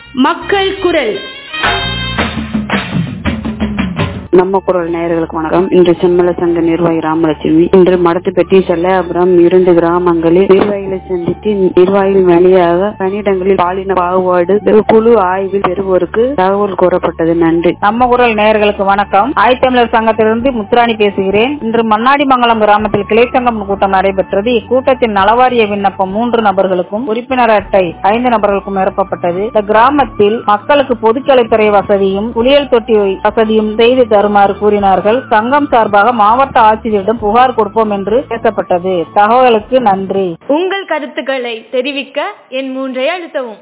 மக்கள் குரல் நம்ம குரல் நேயர்களுக்கு வணக்கம் இன்று செம்மல சங்க நிர்வாகி ராமலட்சுமி இன்று மடத்துப்பட்டி செல்லையாபுரம் இரண்டு கிராமங்களில் நிர்வாகிகளை சந்தித்து நிர்வாகிகள் வழியாக பணியிடங்களில் பாலின பாகுபாடு குழு ஆய்வில் பெறுவோருக்கு தகவல் கூறப்பட்டது நன்றி நம்ம குரல் நேயர்களுக்கு வணக்கம் ஆய்த்தமிழர் சங்கத்திலிருந்து முத்துராணி பேசுகிறேன் இன்று மண்ணாடிமங்கலம் கிராமத்தில் கிளைச்சங்கம் கூட்டம் நடைபெற்றது இக்கூட்டத்தின் நலவாரிய விண்ணப்பம் மூன்று நபர்களுக்கும் உறுப்பினர் அட்டை ஐந்து நபர்களுக்கும் நிரப்பப்பட்டது இந்த கிராமத்தில் மக்களுக்கு பொதுக்கலைத்துறை வசதியும் குளியல் தொட்டி வசதியும் செய்து தருமாறு கூறினார்கள் சங்கம் சார்பாக மாவட்ட ஆட்சியரிடம் புகார் கொடுப்போம் என்று பேசப்பட்டது தகவலுக்கு நன்றி உங்கள் கருத்துக்களை தெரிவிக்க என் மூன்றை அழுத்தவும்